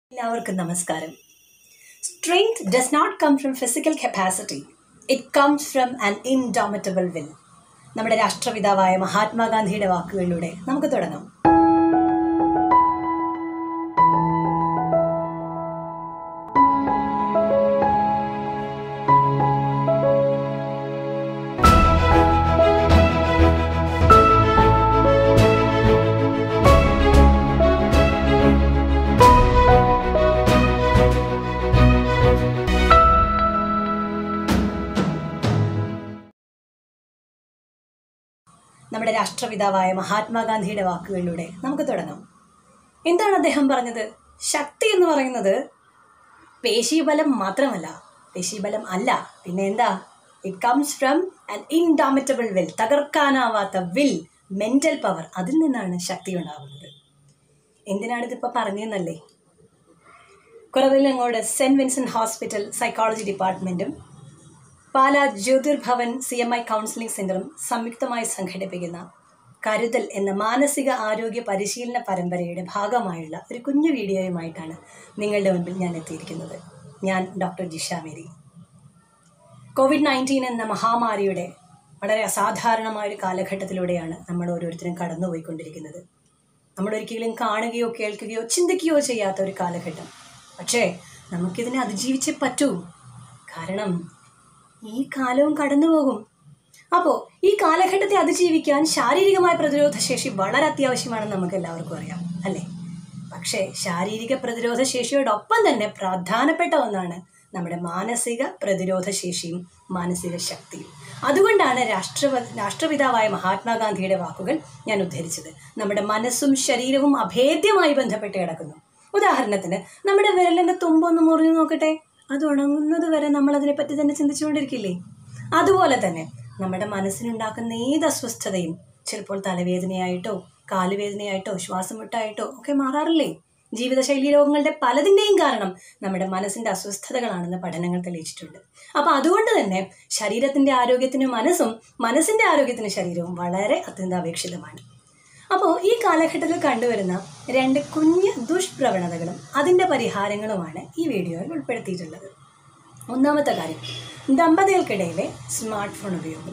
എല്ലാവർക്കും നമസ്കാരം strength does not come from physical capacity it comes from an indomitable will നമ്മുടെ രാഷ്ട്രപിതാവായ മഹാത്മാഗാന്ധിയുടെ വാക്കുകളിലൂടെ നമുക്ക് തുടങ്ങാം നമ്മുടെ രാഷ്ട്രപിതാവായ മഹാത്മാഗാന്ധിയുടെ വാക്കുകളിലൂടെ നമുക്ക് തുടങ്ങാം എന്താണ് അദ്ദേഹം പറഞ്ഞത് ശക്തി എന്ന് പറയുന്നത് പേശീബലം മാത്രമല്ല പേശീബലം അല്ല പിന്നെ എന്താ it comes from an indomitable will തകർക്കാനാവാത്ത വിൽ മെന്റൽ പവർ അതിൽ നിന്നാണ് ശക്തി ഉണ്ടാകുന്നത് എന്തിനാണ് ഇതിപ്പോൾ പറഞ്ഞതെന്നല്ലേ കുറവിലങ്ങോട് സെൻറ് വിൻസെന്റ് ഹോസ്പിറ്റൽ സൈക്കോളജി ഡിപ്പാർട്ട്മെൻറ്റും Pala Jyothirbhavan C M I counselling സെന്ററും സംയുക്തമായി സംഘടിപ്പിക്കുന്ന കരുതൽ എന്ന മാനസിക ആരോഗ്യ പരിശീലന പരമ്പരയുടെ ഭാഗമായുള്ള ഒരു കുഞ്ഞു വീഡിയോയുമായിട്ടാണ് നിങ്ങളുടെ മുൻപിൽ ഞാൻ എത്തിയിരിക്കുന്നത് ഞാൻ doctor Jisha Mary Covid nineteen എന്ന മഹാമാരിയുടെ വളരെ അസാധാരണമായ ഒരു കാലഘട്ടത്തിലൂടെയാണ് നമ്മൾ ഓരോരുത്തരും കടന്നുപോയിക്കൊണ്ടിരിക്കുന്നത് നമ്മൾ ഒരിക്കലും കാണുകയോ കേൾക്കുകയോ ചിന്തിക്കുകയോ ചെയ്യാത്ത ഒരു കാലഘട്ടം പക്ഷേ നമുക്കിതിനെ അതിജീവിച്ചേ പറ്റൂ കാരണം ഈ കാലവും കടന്നു പോകും അപ്പോൾ ഈ കാലഘട്ടത്തെ അതിജീവിക്കാൻ ശാരീരികമായ പ്രതിരോധ ശേഷി വളരെ അത്യാവശ്യമാണെന്ന് നമുക്ക് എല്ലാവർക്കും അറിയാം അല്ലേ പക്ഷേ ശാരീരിക പ്രതിരോധ ശേഷിയോടൊപ്പം തന്നെ പ്രധാനപ്പെട്ട ഒന്നാണ് നമ്മുടെ മാനസിക പ്രതിരോധ ശേഷിയും മാനസിക ശക്തിയും അതുകൊണ്ടാണ് രാഷ്ട്രപ രാഷ്ട്രപിതാവായ മഹാത്മാഗാന്ധിയുടെ വാക്കുകൾ ഞാൻ ഉദ്ധരിച്ചത് നമ്മുടെ മനസ്സും ശരീരവും അഭേദ്യമായി ബന്ധപ്പെട്ട് കിടക്കുന്നു ഉദാഹരണത്തിന് നമ്മുടെ വിരലിൻ്റെ തുമ്പൊന്ന് മുറിഞ്ഞു നോക്കട്ടെ അത് ഉണങ്ങുന്നത് വരെ നമ്മൾ അതിനെപ്പറ്റി തന്നെ ചിന്തിച്ചുകൊണ്ടിരിക്കില്ലേ അതുപോലെ തന്നെ നമ്മുടെ മനസ്സിനുണ്ടാക്കുന്ന ഏത് അസ്വസ്ഥതയും ചിലപ്പോൾ തലവേദനയായിട്ടോ കാലുവേദനയായിട്ടോ ശ്വാസം മുട്ടായിട്ടോ ഒക്കെ മാറാറില്ലേ ജീവിതശൈലി രോഗങ്ങളുടെ പലതിൻ്റെയും കാരണം നമ്മുടെ മനസ്സിൻ്റെ അസ്വസ്ഥതകളാണെന്ന് പഠനങ്ങൾ തെളിയിച്ചിട്ടുണ്ട് അപ്പോൾ അതുകൊണ്ട് തന്നെ ശരീരത്തിൻ്റെ ആരോഗ്യത്തിന് മനസ്സും മനസ്സിൻ്റെ ആരോഗ്യത്തിന് ശരീരവും വളരെ അത്യന്താപേക്ഷിതമാണ് അപ്പോൾ ഈ കാലഘട്ടത്തിൽ കണ്ടുവരുന്ന രണ്ട് കുഞ്ഞ് ദുഷ്പ്രവണതകളും അതിൻ്റെ പരിഹാരങ്ങളുമാണ് ഈ വീഡിയോയിൽ ഉൾപ്പെടുത്തിയിട്ടുള്ളത് ഒന്നാമത്തെ കാര്യം ദമ്പതികൾക്കിടയിലെ സ്മാർട്ട് ഫോൺ ഉപയോഗം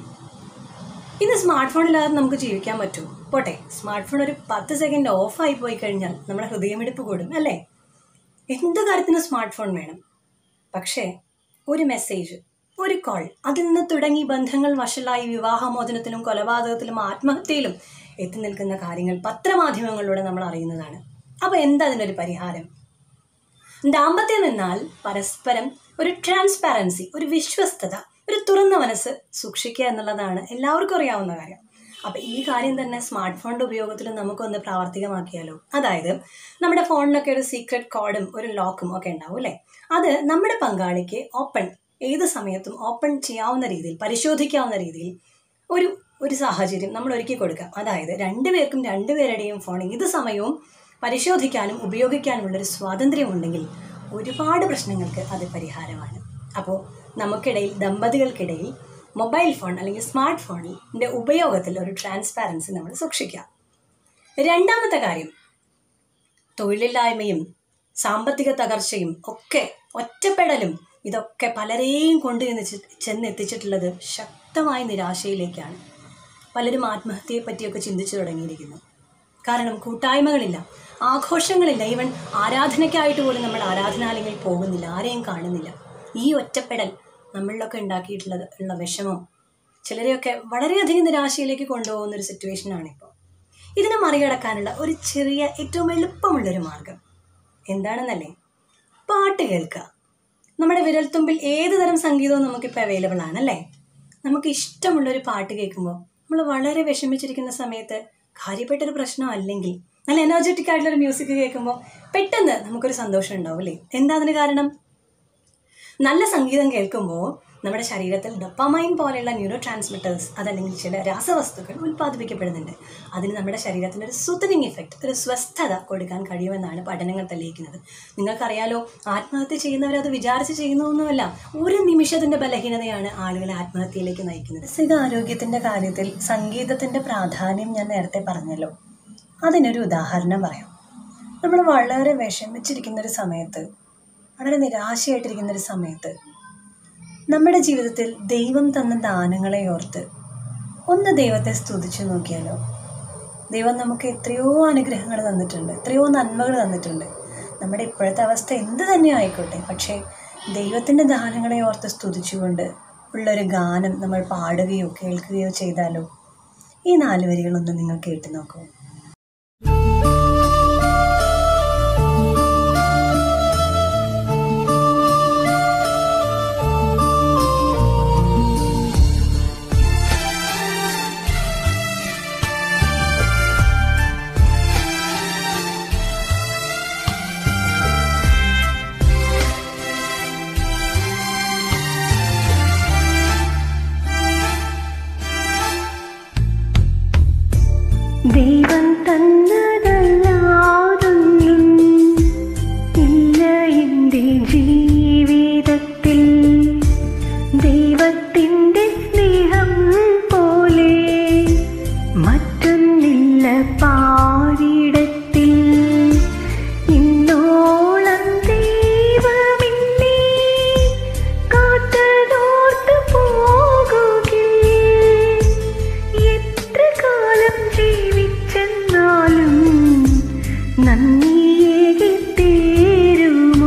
ഇന്ന് സ്മാർട്ട് ഫോണില്ലാതെ നമുക്ക് ജീവിക്കാൻ പറ്റുമോ പോട്ടെ സ്മാർട്ട് ഫോൺ ഒരു പത്ത് സെക്കൻഡ് ഓഫായി പോയി കഴിഞ്ഞാൽ നമ്മുടെ ഹൃദയമിടിപ്പ് കൂടും അല്ലേ എന്ത് കാര്യത്തിനും സ്മാർട്ട് ഫോൺ വേണം പക്ഷേ ഒരു മെസ്സേജ് ഒരു കോൾ അതിൽ നിന്ന് തുടങ്ങി ബന്ധങ്ങൾ വഷളായി വിവാഹമോചനത്തിലും കൊലപാതകത്തിലും ആത്മഹത്യയിലും എത്തി നിൽക്കുന്ന കാര്യങ്ങൾ പത്രമാധ്യമങ്ങളിലൂടെ നമ്മൾ അറിയുന്നതാണ് അപ്പോൾ എന്താ അതിനൊരു പരിഹാരം ദാമ്പത്യം എന്നാൽ പരസ്പരം ഒരു ട്രാൻസ്പാരൻസി ഒരു വിശ്വസ്തത ഒരു തുറന്ന മനസ്സ് സൂക്ഷിക്കുക എന്നുള്ളതാണ് എല്ലാവർക്കും അറിയാവുന്ന കാര്യം അപ്പം ഈ കാര്യം തന്നെ സ്മാർട്ട് ഫോണിൻ്റെ ഉപയോഗത്തിൽ നമുക്കൊന്ന് പ്രാവർത്തികമാക്കിയാലോ അതായത് നമ്മുടെ ഫോണിനൊക്കെ ഒരു സീക്രട്ട് കോഡും ഒരു ലോക്കും ഒക്കെ ഉണ്ടാവും അല്ലേ അത് നമ്മുടെ പങ്കാളിക്ക് ഓപ്പൺ ഏത് സമയത്തും ഓപ്പൺ ചെയ്യാവുന്ന രീതിയിൽ പരിശോധിക്കാവുന്ന രീതിയിൽ ഒരു ഒരു സാഹചര്യം നമ്മൾ ഒരുക്കി കൊടുക്കാം അതായത് രണ്ടുപേർക്കും രണ്ടുപേരുടെയും ഫോൺ ഏത് സമയവും പരിശോധിക്കാനും ഉപയോഗിക്കാനുമുള്ളൊരു സ്വാതന്ത്ര്യമുണ്ടെങ്കിൽ ഒരുപാട് പ്രശ്നങ്ങൾക്ക് അത് പരിഹാരമാണ് അപ്പോൾ നമുക്കിടയിൽ ദമ്പതികൾക്കിടയിൽ മൊബൈൽ ഫോൺ അല്ലെങ്കിൽ സ്മാർട്ട് ഫോണിൻ്റെ ഉപയോഗത്തിൽ ഒരു ട്രാൻസ്പാരൻസി നമ്മൾ സൂക്ഷിക്കാം രണ്ടാമത്തെ കാര്യം തൊഴിലില്ലായ്മയും സാമ്പത്തിക തകർച്ചയും ഒക്കെ ഒറ്റപ്പെടലും ഇതൊക്കെ പലരെയും കൊണ്ട് ചെന്നെത്തിച്ചിട്ടുള്ളത് ശക്തമായ നിരാശയിലേക്കാണ് പലരും ആത്മഹത്യയെ പറ്റിയൊക്കെ ചിന്തിച്ചു തുടങ്ങിയിരിക്കുന്നു കാരണം കൂട്ടായ്മകളില്ല ആഘോഷങ്ങളില്ല ഈവൻ ആരാധനയ്ക്കായിട്ട് പോലും നമ്മൾ ആരാധനാലയങ്ങളിൽ പോകുന്നില്ല ആരെയും കാണുന്നില്ല ഈ ഒറ്റപ്പെടൽ നമ്മളിലൊക്കെ ഉണ്ടാക്കിയിട്ടുള്ളത് ഉള്ള വിഷമം ചിലരെയൊക്കെ വളരെയധികം നിരാശയിലേക്ക് കൊണ്ടുപോകുന്ന ഒരു സിറ്റുവേഷനാണ് ഇപ്പോൾ ഇതിനെ മറികടക്കാനുള്ള ഒരു ചെറിയ ഏറ്റവും എളുപ്പമുള്ളൊരു മാർഗം എന്താണെന്നല്ലേ പാട്ട് കേൾക്കുക നമ്മുടെ വിരൽത്തുമ്പിൽ ഏത് തരം സംഗീതവും നമുക്കിപ്പോൾ അവൈലബിൾ ആണല്ലേ നമുക്ക് ഇഷ്ടമുള്ളൊരു പാട്ട് കേൾക്കുമ്പോൾ നമ്മൾ വളരെ വിഷമിച്ചിരിക്കുന്ന സമയത്ത് കാര്യപ്പെട്ടൊരു പ്രശ്നം അല്ലെങ്കിൽ നല്ല എനർജറ്റിക് ആയിട്ടുള്ളൊരു മ്യൂസിക് കേൾക്കുമ്പോൾ പെട്ടെന്ന് നമുക്കൊരു സന്തോഷം ഉണ്ടാവും അല്ലേ എന്താ അതിന് കാരണം നല്ല സംഗീതം കേൾക്കുമ്പോൾ നമ്മുടെ ശരീരത്തിൽ ഡൊപ്പാമൈൻ പോലെയുള്ള ന്യൂറോ ട്രാൻസ്മിറ്റേഴ്സ് അതല്ലെങ്കിൽ ചില രാസവസ്തുക്കൾ ഉൽപ്പാദിപ്പിക്കപ്പെടുന്നുണ്ട് അതിന് നമ്മുടെ ശരീരത്തിന് ഒരു സുതനിങ് ഇഫക്റ്റ് ഒരു സ്വസ്ഥത കൊടുക്കാൻ കഴിയുമെന്നാണ് പഠനങ്ങൾ തെളിയിക്കുന്നത് നിങ്ങൾക്കറിയാലോ ആത്മഹത്യ ചെയ്യുന്നവർ അത് വിചാരിച്ച് ചെയ്യുന്നതൊന്നുമല്ല ഒരു നിമിഷത്തിൻ്റെ ബലഹീനതയാണ് ആളുകളെ ആത്മഹത്യയിലേക്ക് നയിക്കുന്നത് മാനസിക ആരോഗ്യത്തിൻ്റെ കാര്യത്തിൽ സംഗീതത്തിൻ്റെ പ്രാധാന്യം ഞാൻ നേരത്തെ പറഞ്ഞല്ലോ അതിനൊരു ഉദാഹരണം പറയാം നമ്മൾ വളരെ വിഷമിച്ചിരിക്കുന്ന ഒരു സമയത്ത് വളരെ നിരാശയായിട്ടിരിക്കുന്ന ഒരു സമയത്ത് നമ്മുടെ ജീവിതത്തിൽ ദൈവം തന്ന ദാനങ്ങളെ ഓർത്ത് ഒന്ന് ദൈവത്തെ സ്തുതിച്ചു നോക്കിയാലോ ദൈവം നമുക്ക് എത്രയോ അനുഗ്രഹങ്ങൾ തന്നിട്ടുണ്ട് എത്രയോ നന്മകൾ തന്നിട്ടുണ്ട് നമ്മുടെ ഇപ്പോഴത്തെ അവസ്ഥ എന്ത് തന്നെ ആയിക്കോട്ടെ പക്ഷേ ദൈവത്തിൻ്റെ ദാനങ്ങളെ ഓർത്ത് സ്തുതിച്ചുകൊണ്ട് ഉള്ളൊരു ഗാനം നമ്മൾ പാടുകയോ കേൾക്കുകയോ ചെയ്താലോ ഈ നാല് വരികളൊന്ന് നിങ്ങൾ കേട്ടു നോക്കൂ ദൈവം തന്നതല്ലാതൊന്നും ഇല്ല എൻ്റെ ജീവിതത്തിൽ ദൈവത്തിൻ്റെ സ്നേഹം പോലെ മറ്റൊന്നില്ല പാരിടത്തിൽ ഇന്നോളം ദൈവമിന്നെ കാത്തതോർത്ത് പോകുകേ എത്ര കാലം ജീവിച്ചെന്നാലും നന്ദിയേകി തീരുമോ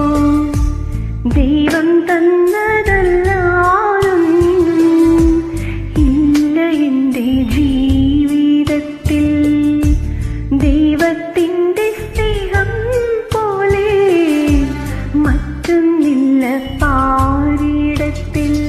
ദൈവം തന്നതല്ലാതൊന്നും ഇല്ല എൻ്റെ ജീവിതത്തിൽ ദൈവത്തിൻ്റെ സ്നേഹം പോലെ മറ്റൊന്നില്ല പാരിടത്തിൽ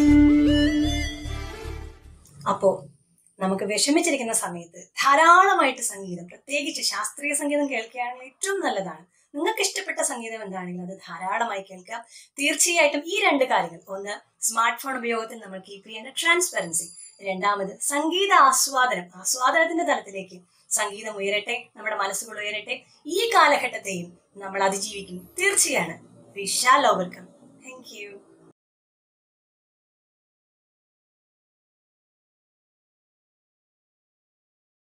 അപ്പോൾ നമുക്ക് വിഷമിച്ചിരിക്കുന്ന സമയത്ത് ധാരാളമായിട്ട് സംഗീതം പ്രത്യേകിച്ച് ശാസ്ത്രീയ സംഗീതം കേൾക്കുകയാണെങ്കിൽ ഏറ്റവും നല്ലതാണ് നിങ്ങൾക്ക് ഇഷ്ടപ്പെട്ട സംഗീതം എന്താണെങ്കിലും അത് ധാരാളമായി കേൾക്കാം തീർച്ചയായിട്ടും ഈ രണ്ട് കാര്യങ്ങൾ ഒന്ന് സ്മാർട്ട് ഫോൺ ഉപയോഗത്തിൽ നമ്മൾ കീപ്പ് ചെയ്യേണ്ട ട്രാൻസ്പെറൻസി രണ്ടാമത് സംഗീത ആസ്വാദനം ആസ്വാദനത്തിന്റെ തലത്തിലേക്ക് സംഗീതം ഉയരട്ടെ നമ്മുടെ മനസ്സുകൾ ഉയരട്ടെ ഈ കാലഘട്ടത്തെയും നമ്മൾ അതിജീവിക്കും തീർച്ചയാണ് വിശാൽ ഓവർകം താങ്ക് യു